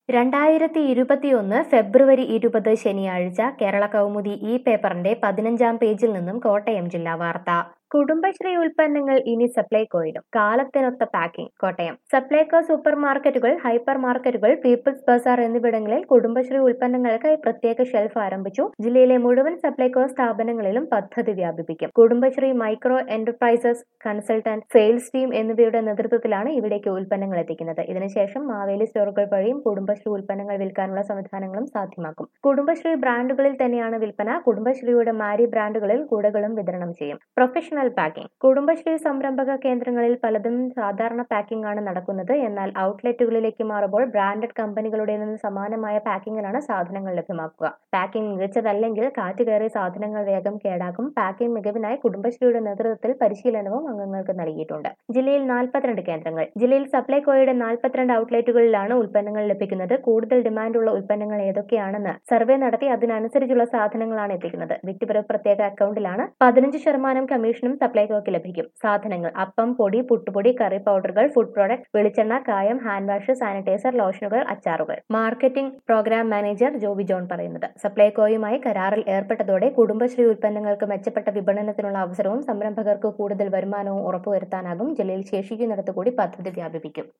രണ്ടായിരത്തി ഇരുപത്തിയൊന്ന് ഫെബ്രുവരി ഇരുപത് ശനിയാഴ്ച കേരള കൗമുദി ഈ പേപ്പറിന്റെ പതിനഞ്ചാം പേജിൽ നിന്നും കോട്ടയം ജില്ലാ വാർത്ത കുടുംബശ്രീ ഉൽപ്പന്നങ്ങൾ ഇനി സപ്ലൈകോയിലും കാലത്തിനൊത്ത പാക്കിംഗ് കോട്ടയം സപ്ലൈകോ സൂപ്പർ മാർക്കറ്റുകൾ ഹൈപ്പർ മാർക്കറ്റുകൾ പീപ്പിൾസ് ബസാർ എന്നിവിടങ്ങളിൽ കുടുംബശ്രീ ഉൽപ്പന്നങ്ങൾക്കായി പ്രത്യേക ഷെൽഫ് ആരംഭിച്ചു ജില്ലയിലെ മുഴുവൻ സപ്ലൈകോ സ്ഥാപനങ്ങളിലും പദ്ധതി വ്യാപിപ്പിക്കും Kudumbashree micro enterprises consultant sales team എന്നിവയുടെ നേതൃത്വത്തിലാണ് ഇവിടേക്ക് ഉൽപ്പന്നങ്ങൾ എത്തിക്കുന്നത് ഇതിനുശേഷം മാവേലി സ്റ്റോറുകൾ വഴിയും കുടുംബശ്രീ ഉൽപ്പന്നങ്ങൾ വിൽക്കാനുള്ള സംവിധാനങ്ങളും സാധ്യമാക്കും കുടുംബശ്രീ ബ്രാൻഡുകളിൽ തന്നെയാണ് വിൽപ്പന കുടുംബശ്രീയുടെ മാരി ബ്രാൻഡുകളിൽ കൂടകളും വിതരണം ചെയ്യും പ്രൊഫഷണൽ പാക്കിംഗ് കുടുംബശ്രീ സംരംഭക കേന്ദ്രങ്ങളിൽ പലതും സാധാരണ പാക്കിംഗ് ആണ് നടക്കുന്നത് എന്നാൽ ഔട്ട്ലെറ്റുകളിലേക്ക് മാറുമ്പോൾ ബ്രാൻഡഡ് കമ്പനികളുടെ നിന്ന് സമാനമായ പാക്കിങ്ങിലാണ് സാധനങ്ങൾ ലഭ്യമാക്കുക പാക്കിംഗ് മികച്ചതല്ലെങ്കിൽ കാറ്റ് കയറി സാധനങ്ങൾ വേഗം കേടാകും പാക്കിംഗ് മികവിനായി കുടുംബശ്രീയുടെ നേതൃത്വത്തിൽ പരിശീലനവും അംഗങ്ങൾക്ക് നൽകിയിട്ടുണ്ട് ജില്ലയിൽ നാൽപ്പത്തിരണ്ട് കേന്ദ്രങ്ങൾ ജില്ലയിൽ സപ്ലൈകോയുടെ നാൽപ്പത്തിരണ്ട് ഔട്ട്ലെറ്റുകളിലാണ് ഉൽപ്പന്നങ്ങൾ ലഭിക്കുന്നത് കൂടുതൽ ഡിമാൻഡുള്ള ഉൽപ്പന്നങ്ങൾ ഏതൊക്കെയാണെന്ന് സർവേ നടത്തി അതിനനുസരിച്ചുള്ള സാധനങ്ങൾ എത്തിക്കുന്നത് വ്യക്തിപര പ്രത്യേക അക്കൗണ്ടിലാണ് പതിനഞ്ച് ശതമാനം കമ്മീഷനും സപ്ലൈകോക്ക് ലഭിക്കും സാധനങ്ങൾ അപ്പം പൊടി പുട്ടുപൊടി കറി പൗഡറുകൾ ഫുഡ് പ്രോഡക്റ്റ് വെളിച്ചെണ്ണ കായം ഹാൻഡ് വാഷ് സാനിറ്റൈസർ ലോഷനുകൾ അച്ചാറുകൾ marketing programme manager Joby John പറയുന്നത് സപ്ലൈകോയുമായി കരാറിൽ ഏർപ്പെട്ടതോടെ കുടുംബശ്രീ ഉൽപ്പന്നങ്ങൾക്ക് മെച്ചപ്പെട്ട വിപണനത്തിനുള്ള അവസരവും സംരംഭകർക്ക് കൂടുതൽ വരുമാനവും ഉറപ്പുവരുത്താനാകും ജില്ലയിൽ ശേഷിക്കുന്നിടത്ത് കൂടി പദ്ധതി വ്യാപിപ്പിക്കും